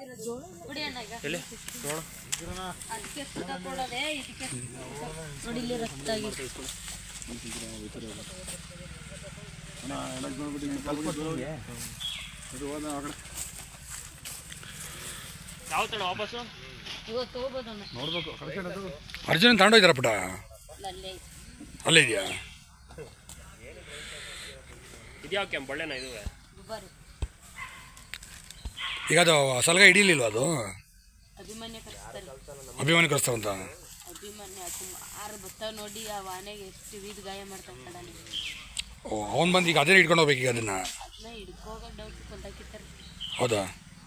ಕುಡಿ ಅಣ್ಣ ಈಗ ಎಲ್ಲಿ ನೋಡು ಅದಕ್ಕೆ ಸುತ್ತ ಕೊಡೋದೆ ಇದಕ್ಕೆ ನೋಡಿ ಇಲ್ಲಿ ರಕ್ತ ಆಗಿದೆ ಯಾವ ತಡ ವಾಪಸ್ಸು ಇವತ್ತು ಹೋಗ್ಬೋದು ಅಣ್ಣ ಅರ್ಜುನ್ ತಗೊಂಡೋಗಿದಾರ ಪುಟ ಇಲ್ಲ ಅಲ್ಲೇ ಐತೆ. ಅಲ್ಲೇ ಇದೆಯಾ ಇದ್ಯಾವ ಕೆಂಪು ಬಳ್ಳೆನ ಇದು ದುಬಾರಿ ಈಗ ಅದು ಸಲಗ ಹಿಡೀಲಿಲ್ವ ಅದು ಅಭಿಮನ್ಯ ಕರೆಸ್ತಾರೆ ಅಭಿಮಾನಿ ಕಳಿಸ್ತಾವಂತ ಅಭಿಮನ್ಯ ಅದು ಆರು ಬರ್ತಾವ ನೋಡಿ ಆ ವಾನೆಗೆ ಎಷ್ಟು ವಿಧ ಗಾಯ ಮಾಡ್ತಾನೆ ಕಡನೆ ಓ ಅವ್ನು ಬಂದು ಈಗ ಅದೇ ಇಟ್ಕೊಂಡು ಹೋಗ್ಬೇಕು ಈಗ ಅದನ್ನು ಅದನ್ನ ಹಿಡ್ಕೋಗ ಡೌಟ್ ಕೊಂದಾಕಿರ್ತಾರೆ ಹೌದಾ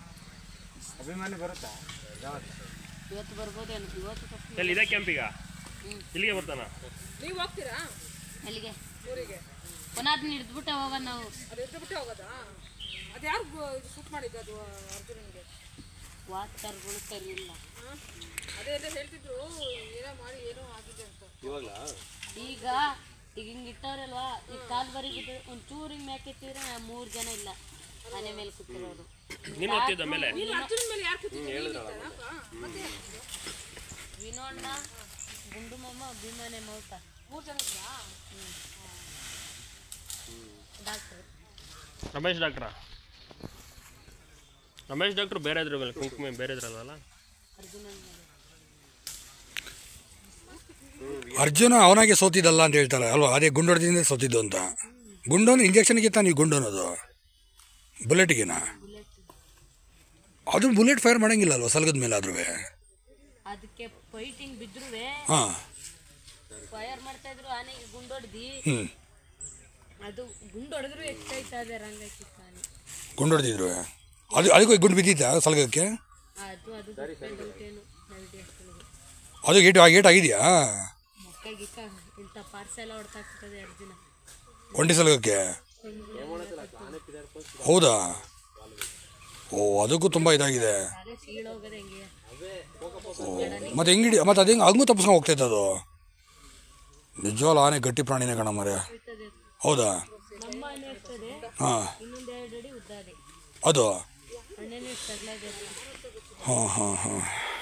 ಇವತ್ತು ಬರ್ಬೋದೇನು ಇವತ್ತು ತಪ್ಪು ಎಲ್ಲಿ ಇದೆ ಕೆಂಪೀಗ ಇಲ್ಲಿಗೆ ಬರ್ತಾನ ನೀವು ಹೋಗ್ತೀರಾ ಅಲ್ಲಿಗೆ ಊರಿಗೆ ಪುನಃ ಅದನ್ನ ಹಿಡಿದ್ಬಿಟ್ಟು ಹೋಗೋಣ ನಾವು ಅದು ಎದ್ದು ಬಿಟ್ಟೆ ಹೋಗೋದಾ ಅದು ಯಾರು ಶೂಟ್ ಮಾಡಿದ್ದು ಅದು ಅರ್ಜುನನ್ಗೆ ವಾತರ್ಗಳು ಸರಿ ಇಲ್ಲ ಹಾಂ ಅದೇ ಎಲ್ಲ ಹೇಳ್ತಿದ್ರು ಏನೋ ಮಾಡಿ ಏನೋ ಆಗಿದೆ ಅಂತ ಈಗ ಈಗ ಹಿಂಗೆ ಇಟ್ಟವ್ರಲ್ವಾ ಈಗ ಕಾಲ್ ಬರಿ ಬಿದ್ದು ಒಂಚೂರು ಹಿಂಗೆ ಮ್ಯಾಕೆತ್ತಿದ್ರೆ ಮೂರು ಜನ ಇಲ್ಲ ಮನೆ ಮೇಲೆ ಕೂತಿರೋರು ನೀನು ಓದ್ತಿದ್ದ ಮೇಲೆ ನೀನು ಅರ್ಜುನ ಮೇಲೆ ಯಾರು ಕೂತಿದ್ರು ಮತ್ತೆ ವಿನೋಣ್ಣ ಗುಂಡು ಮಾಮ ಅಭಿಮಾನೆ ಮೌತ ಮೂರು ಜನ ಇದ್ರಾ ಡಾಕ್ಟರ್ ರಮೇಶ್ ಡಾಕ್ಟ್ರಾ ರಮೇಶ್ ಡಾಕ್ಟ್ರು ಬೇರೆ ಇದ್ರ ಮೇಲೆ ಕುಂಕುಮ ಬೇರೆ ಇದ್ರಲ್ವಲ್ಲ ಅರ್ಜುನನ್ ಮೇಲೆ ಅರ್ಜುನ ಅವನಾಗೆ ಸೋತಿದ್ದಲ್ಲ ಅಂತ ಹೇಳ್ತಾರೆ ಅಲ್ವಾ ಅದೇ ಗುಂಡೊಡೆದಿಂದ ಸೋತಿದ್ದು ಅಂತ ಗುಂಡೋನು ಇಂಜೆಕ್ಷನ್ಗೆ ತಾನು ಈ ಗುಂಡು ಅನ್ನೋದು ಬುಲೆಟ್ಗೆನ ಅದು ಬುಲೆಟ್ ಫೈರ್ ಮಾಡಂಗಿಲ್ಲ ಅಲ್ವಾ ಸಲಗದ ಮೇಲೆ ಆದ್ರೂ ಅದಕ್ಕೆ ಫೈಟಿಂಗ್ ಬಿದ್ರು ಹಾಂ ಫೈರ್ ಮಾಡ್ತಾ ಇದ್ರು ಆನೆಗೆ ಗುಂಡೊಡ್ದಿ ಹ್ಞೂ ಅದು ಗುಂಡೊಡೆದ್ರು ಎಷ್ಟಾಯ್ತಾ ಇದೆ ರಂಗಕ್ಕೆ ಆನೆ ಗುಂಡೊಡೆದಿದ್ರು ಅದು ಅದಕ್ಕೂ ಗುಂಡು ಬಿದ್ದಿತ್ತಾ ಸಲಗಕ್ಕೆ ಅದು ಅದು ಡೌಟ್ ಏನು ನೈಟ್ ಅಷ್ಟೊಳಗೆ ಅದು ಏಟು ಏಟ್ ಆಗಿದೆಯಾ ಮೊಕ್ಕ ಗಿಕ್ಕ ಇಂಥ ಪಾರ್ಸೆಲ್ಲ ಹೊಡ್ತಾಗ್ತದೆ ಅರ್ಜುನ ಒಂಟಿ ಸಲಗಕ್ಕೆ ಹೌದಾ ಓ ಅದಕ್ಕೂ ತುಂಬ ಇದಾಗಿದೆ ಅದೇ ಸೀಳೋಗದೆ ಹೆಂಗೆ ಮತ್ತೆ ಹೆಂಗಿಡಿ ಮತ್ತೆ ಅದು ಹೆಂಗೆ ಹಂಗೂ ತಪ್ಪಿಸ್ಕೊಂಡು ಹೋಗ್ತೈತೆ ಅದು ನಿಜವಾಗ್ಲೂ ಆನೆ ಗಟ್ಟಿ ಪ್ರಾಣಿನೇ ಕಣ ಮರೆ ಹೋಯ್ತದೆ ಹೌದಾ ನಮ್ಮ ಆನೆ ಇರ್ತದೆ ಹಾಂ ಇನ್ನೊಂದು ಎರಡು ಅಡಿ ಉದ್ದಾದೆ ಅದು ಅಣ್ಣನೇ ತಗ್ಲಾದೆ ಹಾಂ ಹಾಂ ಹಾಂ